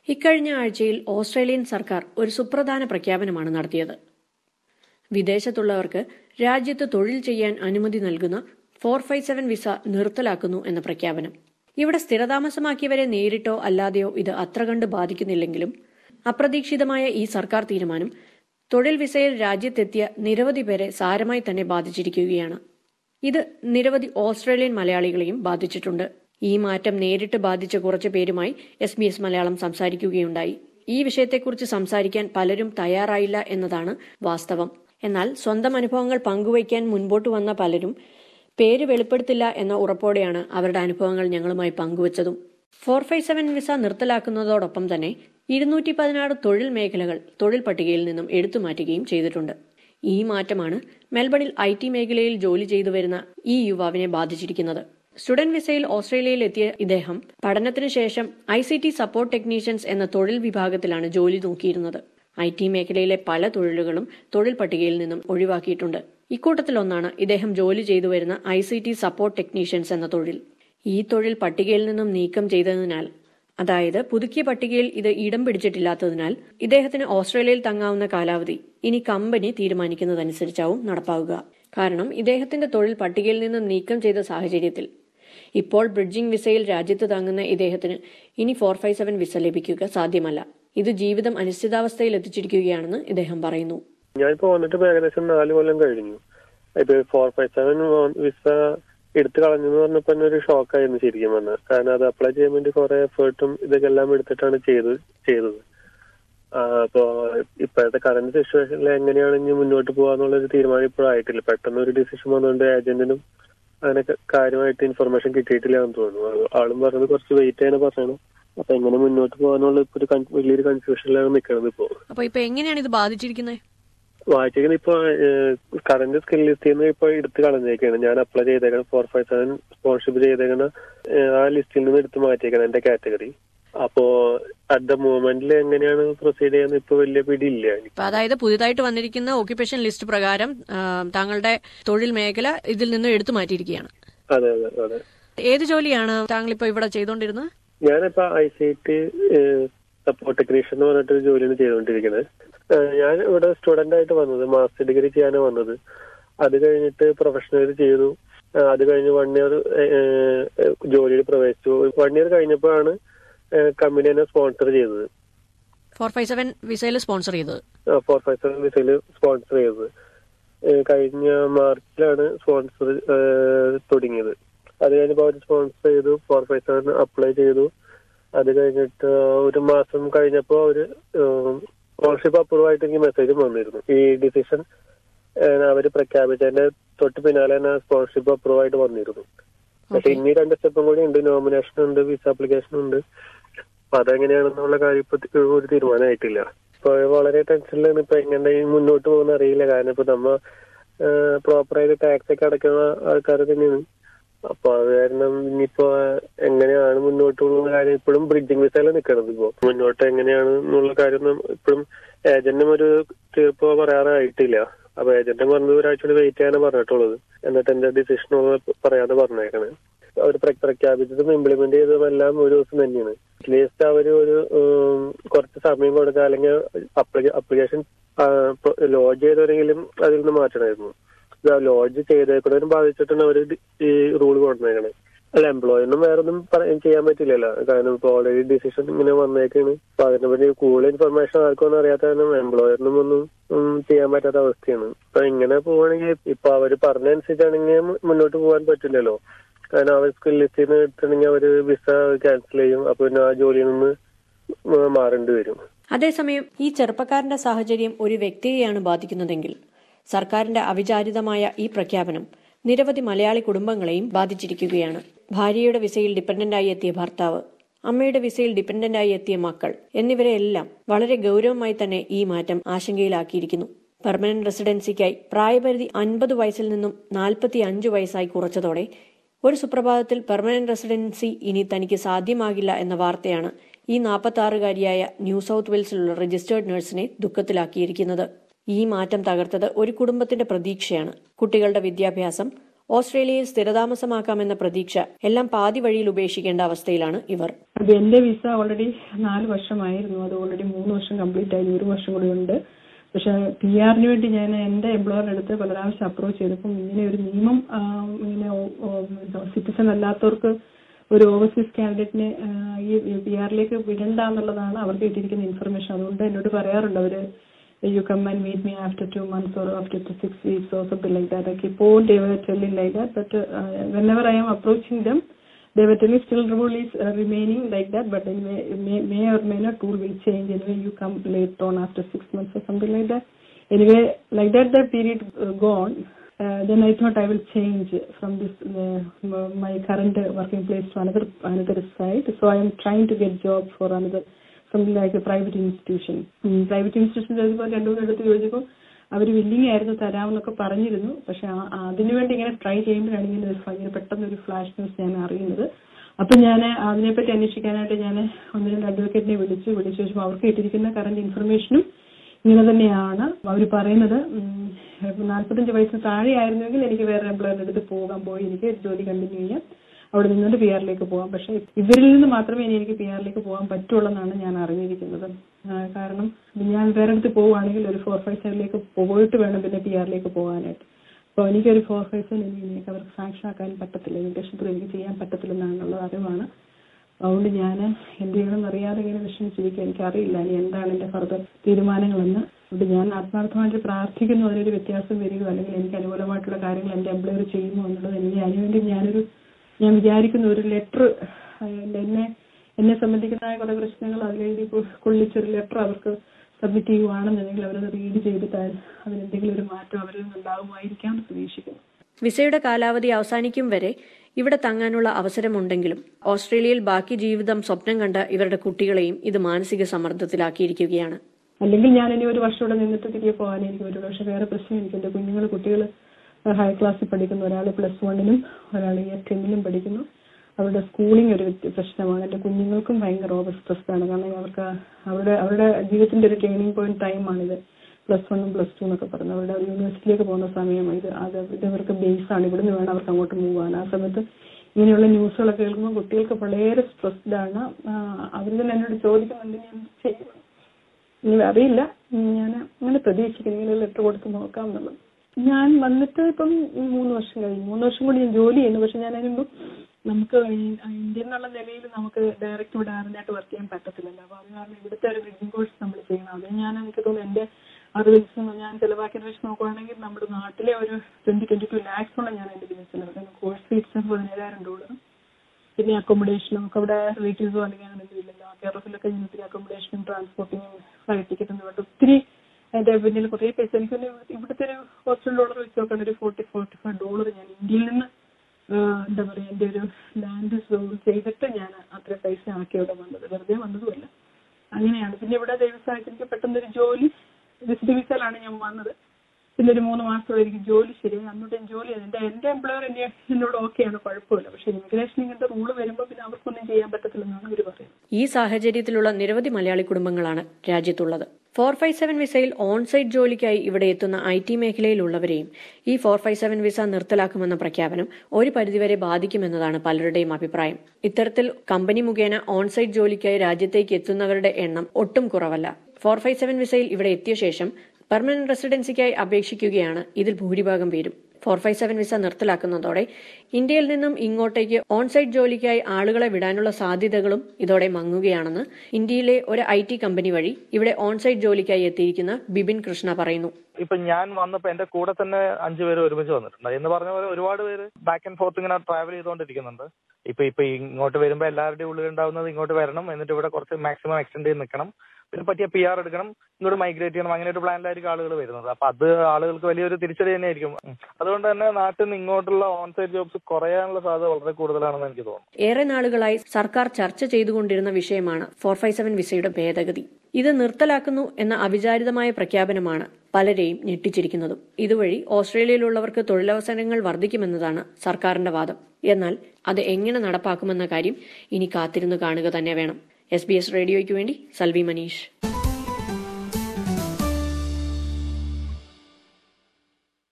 ഇക്കഴിഞ്ഞ ആഴ്ചയിൽ ഓസ്ട്രേലിയൻ സർക്കാർ ഒരു സുപ്രധാന പ്രഖ്യാപനമാണ് നടത്തിയത് വിദേശത്തുള്ളവർക്ക് രാജ്യത്ത് തൊഴിൽ ചെയ്യാൻ അനുമതി നൽകുന്ന ഫോർ ഫൈവ് സെവൻ വിസ നിർത്തലാക്കുന്നു എന്ന പ്രഖ്യാപനം ഇവിടെ സ്ഥിരതാമസമാക്കിയവരെ നേരിട്ടോ അല്ലാതെയോ ഇത് അത്ര കണ്ട് ബാധിക്കുന്നില്ലെങ്കിലും അപ്രതീക്ഷിതമായ ഈ സർക്കാർ തീരുമാനം തൊഴിൽ വിസയിൽ രാജ്യത്തെത്തിയ നിരവധി പേരെ സാരമായി തന്നെ ബാധിച്ചിരിക്കുകയാണ് ഇത് നിരവധി ഓസ്ട്രേലിയൻ മലയാളികളെയും ബാധിച്ചിട്ടുണ്ട് ഈ മാറ്റം നേരിട്ട് ബാധിച്ച കുറച്ചു പേരുമായി എസ് ബി എസ് മലയാളം സംസാരിക്കുകയുണ്ടായി ഈ വിഷയത്തെക്കുറിച്ച് സംസാരിക്കാൻ പലരും തയ്യാറായില്ല എന്നതാണ് വാസ്തവം എന്നാൽ സ്വന്തം അനുഭവങ്ങൾ പങ്കുവയ്ക്കാൻ മുൻപോട്ട് വന്ന പലരും പേര് വെളിപ്പെടുത്തില്ല എന്ന ഉറപ്പോടെയാണ് അവരുടെ അനുഭവങ്ങൾ ഞങ്ങളുമായി പങ്കുവച്ചതും ഫോർ ഫൈവ് സെവൻ വിസ നിർത്തലാക്കുന്നതോടൊപ്പം തന്നെ ഇരുന്നൂറ്റി പതിനാറ് തൊഴിൽ മേഖലകൾ തൊഴിൽ പട്ടികയിൽ നിന്നും എടുത്തു മാറ്റുകയും ചെയ്തിട്ടുണ്ട് ഈ മാറ്റമാണ് മെൽബണിൽ ഐ ടി മേഖലയിൽ ജോലി ചെയ്തു വരുന്ന ഈ യുവാവിനെ ബാധിച്ചിരിക്കുന്നത് സ്റ്റുഡന്റ് വിസയിൽ ഓസ്ട്രേലിയയിൽ എത്തിയ ഇദ്ദേഹം പഠനത്തിന് ശേഷം I C T support technicians എന്ന തൊഴിൽ വിഭാഗത്തിലാണ് ജോലി നോക്കിയിരുന്നത് ഐ ടി മേഖലയിലെ പല തൊഴിലുകളും തൊഴിൽ പട്ടികയിൽ നിന്നും ഒഴിവാക്കിയിട്ടുണ്ട് ഇക്കൂട്ടത്തിലൊന്നാണ് ഇദ്ദേഹം ജോലി ചെയ്തു വരുന്ന I C T support technicians എന്ന തൊഴിൽ ഈ തൊഴിൽ പട്ടികയിൽ നിന്നും നീക്കം ചെയ്തതിനാൽ അതായത് പുതുക്കിയ പട്ടികയിൽ ഇത് ഇടം പിടിച്ചിട്ടില്ലാത്തതിനാൽ ഇദ്ദേഹത്തിന് ഓസ്ട്രേലിയയിൽ തങ്ങാവുന്ന കാലാവധി ഇനി കമ്പനി തീരുമാനിക്കുന്നതനുസരിച്ചാവും നടപ്പാവുക കാരണം ഇദ്ദേഹത്തിന്റെ തൊഴിൽ പട്ടികയിൽ നിന്ന് നീക്കം ചെയ്ത സാഹചര്യത്തിൽ ഇപ്പോൾ ബ്രിഡ്ജിംഗ് വിസയിൽ രാജ്യത്ത് തങ്ങുന്ന ഇദ്ദേഹത്തിന് ഇനി ഫോർ ഫൈവ് സെവൻ വിസ ലഭിക്കുക സാധ്യമല്ല ഇത് ജീവിതം അനിശ്ചിതാവസ്ഥയിൽ എത്തിച്ചിരിക്കുകയാണെന്ന് ഇദ്ദേഹം പറയുന്നു ഞാനിപ്പോ വന്നിട്ട് ഇപ്പൊ ഏകദേശം നാല് കൊല്ലം കഴിഞ്ഞു ഇപ്പൊ ഫോർ ഫൈവ് സെവൻ വിസ എടുത്തു കളഞ്ഞു എന്ന് പറഞ്ഞപ്പോ തന്നെ ഒരു ഷോക്കായിരുന്നു ശരിക്കും പറഞ്ഞത് കാരണം അത് അപ്ലൈ ചെയ്യാൻ വേണ്ടി കുറെ എഫേർട്ടും ഇതൊക്കെ എല്ലാം എടുത്തിട്ടാണ് ചെയ്ത് ചെയ്തത് ആ, അപ്പോ ഇപ്പോഴത്തെ കറന്റ് സിറ്റുവേഷനിൽ എങ്ങനെയാണ് ഇനി മുന്നോട്ട് പോകാന്നുള്ള ഒരു തീരുമാനം ഇപ്പോഴും ആയിട്ടില്ല പെട്ടെന്ന് ഒരു ഡിസിഷൻ വന്നുകൊണ്ട് ഏജന്റിനും അങ്ങനെ ക- കാര്യമായിട്ട് ഇൻഫർമേഷൻ കിട്ടിയിട്ടില്ല എന്ന് തോന്നുന്നു ആ- ആളും പറഞ്ഞത് കുറച്ച് വെയിറ്റ് ചെയ്യാൻ പറയണം അപ്പൊ എങ്ങനെ മുന്നോട്ട് പോകാന്നുള്ള ഇപ്പൊ ഒരു കൺ- വലിയൊരു കൺഫ്യൂഷനിലാണ് നിൽക്കുന്നത് ഇപ്പോ അപ്പൊ ഇപ്പൊ എങ്ങനെയാണ് ഇത് ബാധിച്ചിരിക്കുന്നത് വായിച്ചിരിക്കുന്നത് ഇപ്പൊ കറന്റ് സ്കിൽ ലിസ്റ്റിൽ നിന്ന് ഇപ്പൊ എടുത്ത് കളഞ്ഞേക്കാണ് ഞാൻ അപ്ലൈ ചെയ്തേക്കണം ഫോർ ഫൈവ് സെവൻ സ്പോൺഷിപ്പ് ചെയ്തേക്കണ ഏഹ്, ആ ലിസ്റ്റിൽ നിന്ന് എടുത്ത് മാറ്റിയേക്കണം എന്റെ കാറ്റഗറി അപ്പോ അറ്റ് ദ മൂമെന്റിൽ എങ്ങനെയാണ് പ്രൊസീഡ് ചെയ്യാന്ന് ഇപ്പൊ വലിയ പിടിയില്ല എനിക്ക് അപ്പൊ അതായത് പുതിയതായിട്ട് വന്നിരിക്കുന്ന ഓക്യുപ്പേഷൻ ലിസ്റ്റ് പ്രകാരം ആ, താങ്കളുടെ തൊഴിൽ മേഖല ഇതിൽ നിന്ന് എടുത്തു മാറ്റിയിരിക്കുകയാണ് അതെ അതെ അതെ ഏത് ജോലിയാണ് താങ്കൾ ഇപ്പൊ ഇവിടെ ചെയ്തുകൊണ്ടിരുന്നത് ഞാനിപ്പോ I C T support technician എന്ന് പറഞ്ഞിട്ട് ഒരു ജോലിയാണ് ചെയ്തുകൊണ്ടിരിക്കുന്നത് ഏഹ് ഞാൻ ഇവിടെ സ്റ്റുഡന്റ് ആയിട്ട് വന്നത് മാസ്റ്റർ ഡിഗ്രി ചെയ്യാനാണ് വന്നത് അത് കഴിഞ്ഞിട്ട് പ്രൊഫഷണൽ ചെയ്തു ഏഹ് അത് കഴിഞ്ഞ് വൺ ഇയർ ജോലിയിൽ പ്രവേശിച്ചു വൺ ഇയർ കഴിഞ്ഞപ്പോഴാണ് കമ്പനി എന്നെ സ്പോൺസർ ചെയ്തത് ഫോർ ഫൈവ് സെവൻ വിസയിൽ സ്പോൺസർ ചെയ്തത് ഫോർ ഫൈവ് സെവൻ വിസയിൽ സ്പോൺസർ ചെയ്തത് ഏഹ് കഴിഞ്ഞ മാർച്ചിലാണ് സ്പോൺസർ തുടങ്ങിയത് അത് കഴിഞ്ഞപ്പോൾ അവർ സ്പോൺസർ ചെയ്തു ഫോർ ഫൈവ് സെവൻ അപ്ലൈ ചെയ്തു അത് കഴിഞ്ഞിട്ട് ഒരു മാസം കഴിഞ്ഞപ്പോൾ അവര് സ്പോൺഷിപ്പ് അപ്രൂവ് ആയിട്ട് എനിക്ക് മെസ്സേജും വന്നിരുന്നു ഈ ഡിസിഷൻ അവർ പ്രഖ്യാപിച്ചതിന്റെ തൊട്ട് പിന്നാലെ തന്നെ സ്പോൺഷിപ്പ് അപ്രൂവ് ആയിട്ട് വന്നിരുന്നു പക്ഷെ ഇനി രണ്ട് സ്റ്റെപ്പും കൂടി ഉണ്ട് നോമിനേഷൻ ഉണ്ട് വിസ ആപ്ലിക്കേഷൻ ഉണ്ട് അപ്പൊ അതെങ്ങനെയാണെന്നുള്ള കാര്യം ഇപ്പൊ തി- ഒരു തീരുമാനമായിട്ടില്ല ഇപ്പൊ വളരെ ടെൻഷനിലാണ് ഇപ്പൊ എങ്ങനെ ഈ മുന്നോട്ട് പോകുന്ന അറിയില്ല കാരണം ഇപ്പൊ നമ്മ പ്രോപ്പറായിട്ട് ടാക്സ് ഒക്കെ അടയ്ക്കുന്ന ആൾക്കാർ തന്നെയാണ് അപ്പൊ അത് കാരണം ഇനിയിപ്പോ എങ്ങനെയാണ് മുന്നോട്ട് പോകുന്ന കാര്യം ഇപ്പോഴും ബ്രിഡ്ജിംഗ് വിസയില നിൽക്കണത് ഇപ്പോ മുന്നോട്ട് എങ്ങനെയാണ് എന്നുള്ള കാര്യം ഒന്നും ഇപ്പോഴും ഏജന്റും ഒരു തീർപ്പ് പറയാറായിട്ടില്ല അപ്പൊ ഏജന്റ് പറഞ്ഞത് ഒരാഴ്ച കൂടി വെയിറ്റ് ചെയ്യാനാണ് പറഞ്ഞിട്ടുള്ളത് എന്നിട്ട് എന്റെ ഡിസിഷൻ പറയാതെ പറഞ്ഞേക്കണേ അവർ പ്രഖ്യാപിച്ചതും ഇംപ്ലിമെന്റ് ചെയ്തതും എല്ലാം ഒരു ദിവസം തന്നെയാണ് അറ്റ്ലീസ്റ്റ് അവർ ഒരു ഉം, കുറച്ച് സമയം കൊടുക്കുക അല്ലെങ്കിൽ അപ്ലിക്കേഷൻ ലോഡ്ജ് ചെയ്തവരെങ്കിലും അതിൽ നിന്ന് മാറ്റണമായിരുന്നു ലോഡ്ജ് ചെയ്തേക്കുന്നതിനും ബാധിച്ചിട്ടാണ് അവർ ഈ റൂൾ കൊണ്ടുവന്നേക്കണേ അല്ല എംപ്ലോയറിനും വേറെ ഒന്നും പറ- ചെയ്യാൻ പറ്റില്ലല്ലോ കാരണം ഇപ്പൊ ഓൾറെഡി ഡിസിഷൻ ഇങ്ങനെ വന്നേക്കാണ് അപ്പൊ അതിനെ പറ്റി കൂടുതൽ ഇൻഫർമേഷൻ ആർക്കൊന്നും അറിയാത്ത കാരണം എംപ്ലോയറിനും ഒന്നും ഉം, ചെയ്യാൻ പറ്റാത്ത അവസ്ഥയാണ് അപ്പൊ ഇങ്ങനെ പോവാണെങ്കിൽ ഇപ്പൊ അവര് പറഞ്ഞനുസരിച്ചാണെങ്കിൽ മുന്നോട്ട് പോകാൻ പറ്റില്ലല്ലോ കാരണം അവർ സ്കിൽ ലിസ്റ്റിൽ നിന്ന് എടുത്തിട്ടുണ്ടെങ്കിൽ അവര് വിസ ക്യാൻസൽ ചെയ്യും അപ്പൊ പിന്നെ ആ ജോലിയിൽ നിന്ന് മ- മാറേണ്ടി വരും അതേസമയം ഈ ചെറുപ്പക്കാരന്റെ സാഹചര്യം ഒരു വ്യക്തിയെയാണ് ബാധിക്കുന്നതെങ്കിൽ സർക്കാരിന്റെ അവിചാരിതമായ ഈ പ്രഖ്യാപനം നിരവധി മലയാളി കുടുംബങ്ങളെയും ബാധിച്ചിരിക്കുകയാണ് ഭാര്യയുടെ വിസയിൽ ഡിപ്പെൻഡന്റായി എത്തിയ ഭർത്താവ് അമ്മയുടെ വിസയിൽ ഡിപ്പെൻഡന്റായി എത്തിയ മക്കൾ എന്നിവരെയെല്ലാം വളരെ ഗൗരവമായി തന്നെ ഈ മാറ്റം ആശങ്കയിലാക്കിയിരിക്കുന്നു പെർമനന്റ് റെസിഡൻസിക്കായി പ്രായപരിധി അൻപത് വയസ്സിൽ നിന്നും നാൽപ്പത്തി അഞ്ച് വയസ്സായി കുറച്ചതോടെ ഒരു സുപ്രഭാതത്തിൽ പെർമനന്റ് റെസിഡൻസി ഇനി തനിക്ക് സാധ്യമാകില്ല എന്ന വാർത്തയാണ് ഈ നാൽപ്പത്തി ആറുകാരിയായ ന്യൂ സൗത്ത് വെയിൽസിലുള്ള രജിസ്റ്റേർഡ് നഴ്സിനെ ദുഃഖത്തിലാക്കിയിരിക്കുന്നത് ഈ മാറ്റം തകർത്തത് ഒരു കുടുംബത്തിന്റെ പ്രതീക്ഷയാണ് കുട്ടികളുടെ വിദ്യാഭ്യാസം ഓസ്ട്രേലിയയിൽ സ്ഥിരതാമസമാക്കാമെന്ന പ്രതീക്ഷ എല്ലാം പാതി വഴിയിൽ ഉപേക്ഷിക്കേണ്ട അവസ്ഥയിലാണ് ഇവർ അത് എന്റെ വിസ ഓൾറെഡി നാല് വർഷമായിരുന്നു അത് ഓൾറെഡി മൂന്ന് വർഷം കംപ്ലീറ്റ് ആയി ഒരു വർഷം കൂടി ഉണ്ട് പക്ഷെ പി ആറിന് വേണ്ടി ഞാൻ എന്റെ എംപ്ലോയറിന്റെ അടുത്ത് പല പ്രാവശ്യം അപ്രോച്ച് ചെയ്തപ്പം ഇങ്ങനെ ഒരു നിയമം ആ, ഇങ്ങനെ സിറ്റിസൺ അല്ലാത്തവർക്ക് ഒരു ഓവർസീസ് കാൻഡിഡേറ്റിനെ ഈ പി ആറിലേക്ക് വിടണ്ട എന്നുള്ളതാണ് അവർക്ക് കിട്ടിയിരിക്കുന്ന ഇൻഫർമേഷൻ അതുകൊണ്ട് എന്നോട് പറയാറുണ്ട് അവര് you come and meet me after two months or after six weeks or something like that. I keep on they were telling like that, but uh, whenever I am approaching them, they were telling still rule is uh, remaining like that, but anyway, may, may or may not rule will change. Anyway, you come late on after six months or something like that. Anyway, like that, the period uh, gone. Uh, then I thought I will change from this uh, m- my current uh, working place to another another site. So I am trying to get job for another something like private institution private institution ചിലപ്പോൾ രണ്ടു മൂന്ന് എടുത്ത് ചോദിച്ചപ്പോൾ അവർ willing ആയിരുന്നു തരാമെന്നൊക്കെ പറഞ്ഞിരുന്നു പക്ഷെ ആ- അതിനുവേണ്ടി ഇങ്ങനെ ട്രൈ ചെയ്യുമ്പോഴാണ് ഇങ്ങനെ ഒരു ഭയങ്കര പെട്ടെന്ന് ഒരു ഫ്ലാഷ് ന്യൂസ് ഞാൻ അറിയുന്നത് അപ്പൊ ഞാൻ അതിനെപ്പറ്റി അന്വേഷിക്കാനായിട്ട് ഞാൻ ഒന്ന് രണ്ട് അഡ്വക്കേറ്റിനെ വിളിച്ചു വിളിച്ചു ചോദിച്ചപ്പോൾ അവർക്ക് കിട്ടിയിരിക്കുന്ന കറന്റ് ഇൻഫർമേഷനും ഇങ്ങനെ തന്നെയാണ് അവർ പറയുന്നത് നാൽപ്പത്തഞ്ച് വയസ്സിന് താഴെ ആയിരുന്നുവെങ്കിൽ എനിക്ക് വേറെ എംപ്ലോയറിന്റെ അടുത്ത് പോകാൻ പോയി എനിക്ക് ജോലി കണ്ടിന്യൂ ചെയ്യാം അവിടെ നിന്നുകൊണ്ട് പി ആറിലേക്ക് പോകാം പക്ഷെ ഇവരിൽ നിന്ന് മാത്രമേ ഇനി എനിക്ക് പി ആറിലേക്ക് പോകാൻ പറ്റുള്ളൂ എന്നാണ് ഞാൻ അറിഞ്ഞിരിക്കുന്നത് ആ, കാരണം ഞാൻ വേറെ അടുത്ത് പോവുകയാണെങ്കിൽ ഒരു ഫോർ ഫൈവ് സെവനിലേക്ക് പോയിട്ട് വേണം പിന്നെ പി ആറിലേക്ക് പോകാനായിട്ട് അപ്പോൾ എനിക്കൊരു ഫോർ ഫൈവ് സെവൻ ഇനി എനിക്ക് അവർക്ക് സാങ്ഷൻ ആക്കാൻ പറ്റത്തില്ല ഇമിഗ്രേഷൻ ത്രൂ എനിക്ക് ചെയ്യാൻ പറ്റത്തില്ലെന്നാണുള്ള അറിവാണ് അതുകൊണ്ട് ഞാൻ എന്ത് ചെയ്യണമെന്ന് അറിയാതെ ഇങ്ങനെ വിഷമിച്ചിരിക്കുക എനിക്കറിയില്ല ഇനി എന്താണ് എന്റെ ഫർദർ തീരുമാനങ്ങളെന്ന് അതുകൊണ്ട് ഞാൻ ആത്മാർത്ഥമായിട്ട് പ്രാർത്ഥിക്കുന്നു അതിനൊരു വ്യത്യാസം വരികയോ അല്ലെങ്കിൽ എനിക്ക് അനുകൂലമായിട്ടുള്ള കാര്യങ്ങൾ എന്റെ എംപ്ലോയർ ചെയ്യുമോ എന്നുള്ളത് എനിക്ക് അതിനുവേണ്ടി ഞാനൊരു ഞാൻ വിചാരിക്കുന്ന ഒരു ലെറ്റർ എന്നെ എന്നെ സംബന്ധിക്കുന്നതായ കുറെ പ്രശ്നങ്ങൾ അതിലെഴുതി കൊ- കൊള്ളിച്ചൊരു ലെറ്റർ അവർക്ക് സബ്മിറ്റ് ചെയ്യുവാണെന്നുണ്ടെങ്കിൽ അവരത് റീഡ് ചെയ്തിട്ട് അതിനെന്തെങ്കിലും ഒരു മാറ്റം അവരിൽ നിന്നുണ്ടാകുമായിരിക്കാം എന്ന് പ്രതീക്ഷിക്കുന്നു വിസയുടെ കാലാവധി അവസാനിക്കും വരെ ഇവിടെ തങ്ങാനുള്ള അവസരമുണ്ടെങ്കിലും ഓസ്ട്രേലിയയിൽ ബാക്കി ജീവിതം സ്വപ്നം കണ്ട ഇവരുടെ കുട്ടികളെയും ഇത് മാനസിക സമ്മർദ്ദത്തിലാക്കിയിരിക്കുകയാണ് അല്ലെങ്കിൽ ഞാൻ ഇനി ഒരു വർഷം ഇവിടെ നിന്നിട്ട് തിരികെ പോകാനായിരിക്കും ഒരു പക്ഷെ വേറെ പ്രശ്നം എനിക്ക് എന്റെ കുഞ്ഞുങ്ങൾ കുട്ടികൾ ഹൈ ക്ലാസ്സിൽ പഠിക്കുന്നു ഒരാൾ പ്ലസ് വണ്ണിനും ഒരാൾ ഇയർ ടെന്നിലും പഠിക്കുന്നു അവരുടെ സ്കൂളിംഗ് ഒരു വ്യത്യ- പ്രശ്നമാണ് എന്റെ കുഞ്ഞുങ്ങൾക്കും ഭയങ്കര ഓവർ സ്ട്രെസ് ആണ് കാരണം അവർക്ക് അവരുടെ അവരുടെ ജീവിതത്തിന്റെ ഒരു ടേണിംഗ് പോയിന്റ് ടൈമാണിത് പ്ലസ് വണ്ണും പ്ലസ് ടു എന്നൊക്കെ പറഞ്ഞ് അവരുടെ യൂണിവേഴ്സിറ്റിയിലേക്ക് പോകുന്ന സമയമാണ് ഇത് അത് ഇത് അവർക്ക് ബേസ് ആണ് ഇവിടുന്ന് വേണം അവർക്ക് അങ്ങോട്ട് മൂവ് ആവാൻ ആ സമയത്ത് ഇങ്ങനെയുള്ള ന്യൂസുകളൊക്കെ കേൾക്കുമ്പോൾ കുട്ടികൾക്ക് വളരെ സ്ട്രെസ്ഡ് ആണ് അവർ തന്നെ എന്നോട് ചോദിക്കുന്നുണ്ട് ഞാൻ എന്ത് ചെയ്യും ഇനി അറിയില്ല ഞാൻ അങ്ങനെ പ്രതീക്ഷിക്കുന്നു ഇങ്ങനെ ലെറ്റർ കൊടുത്ത് നോക്കാം എന്നുള്ളത് ഞാൻ വന്നിട്ട് ഇപ്പം മൂന്ന് വർഷം കഴിഞ്ഞു മൂന്ന് വർഷം കൂടി ഞാൻ ജോലി ചെയ്യുന്നു പക്ഷെ ഞാൻ അതിനുമ്പ് നമുക്ക് ഈ- ഇന്ത്യൻ എന്നുള്ള നിലയിൽ നമുക്ക് ഡയറക്റ്റ് ഇവിടെ ആറിനായിട്ട് വർക്ക് ചെയ്യാൻ പറ്റത്തില്ലല്ലോ അപ്പൊ അത് കാരണം ഇവിടുത്തെ ഒരു ബ്രിഡ്ജിംഗ് കോഴ്സ് നമ്മൾ ചെയ്യണം അത് ഞാൻ എനിക്ക് തോന്നുന്നു എന്റെ അറിവിൽ നിന്ന് ഞാൻ ചിലവാക്കിയത് വെച്ച് നോക്കുവാണെങ്കിൽ നമ്മുടെ നാട്ടിലെ ഒരു ട്വന്റി ട്വന്റി ടു ലാക്സോളം ഞാൻ എന്റെ ഇതിന് ചിലവ് കോഴ്സ് ഫീസ് പതിനേഴായിരം ഡോളർ പിന്നെ അക്കോമഡേഷനും ഒക്കെ അവിടെ റിലേറ്റീവ്സോ അല്ലെങ്കിൽ അങ്ങനെ ഒന്നും ഇല്ലല്ലോ കേരളത്തിലൊക്കെ ഞാൻ ഒത്തിരി അക്കോമഡേഷനും ട്രാൻസ്പോർട്ടിങ്ങും ഫ്ലൈറ്റ് ടിക്കറ്റ് എന്ന് പറഞ്ഞിട്ട് ഒത്തിരി അതിന്റെ പിന്നിൽ കുറേ പൈസ എനിക്ക് തോന്നുന്നു ഇവിടുത്തെ ഒരു ഹോസ്റ്റൽ ഡോളർ വെച്ച് നോക്കേണ്ട ഒരു ഫോർട്ടി ഫോർട്ടി ഫൈവ് ഡോളർ ഞാൻ ഇന്ത്യയിൽ നിന്ന് ആ, എന്താ പറയാ എന്റെ ഒരു ലാൻഡ് ചെയ്തിട്ട് ഞാൻ അത്ര പൈസ ആക്കി ഇവിടെ വന്നത് വെറുതെ വന്നതുമല്ല അങ്ങനെയാണ് പിന്നെ ഇവിടെ ദൈവസഹായത്തിൽ എനിക്ക് പെട്ടെന്നൊരു ജോലി വിസിറ്റ് വിസയിലാണ് ഞാൻ വന്നത് പിന്നെ ഒരു മൂന്ന് മാസത്തോടെ എനിക്ക് ജോലി ശരിയായി അന്നോട്ട് ഞാൻ ജോലി ചെയ്തു എന്റെ എന്റെ എംപ്ലോയർ എന്നെ എന്നോട് ഓക്കെയാണ് കുഴപ്പമില്ല പക്ഷെ ഇമിഗ്രേഷൻ ഇങ്ങനത്തെ റൂള് വരുമ്പോൾ പിന്നെ അവർക്കൊന്നും ചെയ്യാൻ പറ്റത്തില്ലെന്നാണ് അവർ പറയുന്നത് ഈ സാഹചര്യത്തിലുള്ള നിരവധി മലയാളി കുടുംബങ്ങളാണ് രാജ്യത്തുള്ളത് ഫോർ ഫൈവ് സെവൻ വിസയിൽ ഓൺസൈറ്റ് ജോലിക്കായി ഇവിടെ എത്തുന്ന ഐ ടി മേഖലയിലുള്ളവരെയും ഈ ഫോർ ഫൈവ് സെവൻ വിസ നിർത്തലാക്കുമെന്ന പ്രഖ്യാപനം ഒരു പരിധിവരെ ബാധിക്കുമെന്നതാണ് പലരുടെയും അഭിപ്രായം ഇത്തരത്തിൽ കമ്പനി മുഖേന ഓൺസൈറ്റ് ജോലിക്കായി രാജ്യത്തേക്ക് എത്തുന്നവരുടെ എണ്ണം ഒട്ടും കുറവല്ല ഫോർ ഫൈവ് സെവൻ വിസയിൽ ഇവിടെ എത്തിയ ശേഷം പെർമനന്റ് റെസിഡൻസിക്കായി അപേക്ഷിക്കുകയാണ് ഇതിൽ ഭൂരിഭാഗം പേരും ഫോർ ഫൈവ് സെവൻ വിസ നിർത്തലാക്കുന്നതോടെ ഇന്ത്യയിൽ നിന്നും ഇങ്ങോട്ടേക്ക് ഓൺസൈറ്റ് ജോലിക്കായി ആളുകളെ വിടാനുള്ള സാധ്യതകളും ഇതോടെ മങ്ങുകയാണെന്ന് ഇന്ത്യയിലെ ഒരു ഐ ടി കമ്പനി വഴി ഇവിടെ ഓൺസൈറ്റ് ജോലിക്കായി എത്തിയിരിക്കുന്ന ബിപിൻ കൃഷ്ണ പറയുന്നു ഇപ്പൊ ഞാൻ വന്നപ്പോ എന്റെ കൂടെ തന്നെ അഞ്ചു പേര് ഒരുമിച്ച് വന്നിട്ടുണ്ട് എന്ന് പറഞ്ഞ പോലെ ഒരുപാട് പേര് ബാക്ക് ആൻഡ് ഫോർത്ത് ഇങ്ങനെ ട്രാവൽ ചെയ്തുകൊണ്ടിരിക്കുന്നുണ്ട് ഇപ്പൊ ഇപ്പൊ ഇങ്ങോട്ട് വരുമ്പോ എല്ലാവരുടെയും ഉള്ളിൽ ഉണ്ടാവുന്നത് ഇങ്ങോട്ട് വരണം എന്നിട്ട് ഇവിടെ കുറച്ച് മാക്സിമം എക്സ്റ്റെൻഡ് ചെയ്ത് നിൽക്കണം പിന്നെ പറ്റിയ പി ആർ എടുക്കണം ഇങ്ങോട്ട് മൈഗ്രേറ്റ് ചെയ്യണം അങ്ങനെ ഒരു പ്ലാനിലായിരിക്കും ആളുകൾ വരുന്നത് അപ്പൊ അത് ആളുകൾക്ക് വലിയൊരു തിരിച്ചടി തന്നെയായിരിക്കും ഉം. അതുകൊണ്ട് തന്നെ നാട്ടിൽ നിന്ന് ഇങ്ങോട്ടുള്ള ഓൺസൈറ്റ് ജോബ്സ് കുറയാനുള്ള സാധ്യത വളരെ കൂടുതലാണെന്ന് എനിക്ക് തോന്നുന്നു ഏറെ നാളുകളായി സർക്കാർ ചർച്ച ചെയ്തുകൊണ്ടിരുന്ന വിഷയമാണ് ഫോർ ഫൈവ് സെവൻ വിസയുടെ ഭേദഗതി ഇത് നിർത്തലാക്കുന്നു എന്ന അവിചാരിതമായ പ്രഖ്യാപനമാണ് പലരെയും ഞെട്ടിച്ചിരിക്കുന്നതും ഇതുവഴി ഓസ്ട്രേലിയയിലുള്ളവർക്ക് തൊഴിലവസരങ്ങൾ വർദ്ധിക്കുമെന്നതാണ് സർക്കാരിന്റെ വാദം എന്നാൽ അത് എങ്ങനെ നടപ്പാക്കുമെന്ന കാര്യം ഇനി കാത്തിരുന്നു കാണുക തന്നെ വേണം എസ് ബി എസ് റേഡിയോയ്ക്ക് വേണ്ടി സൽവി മനീഷ്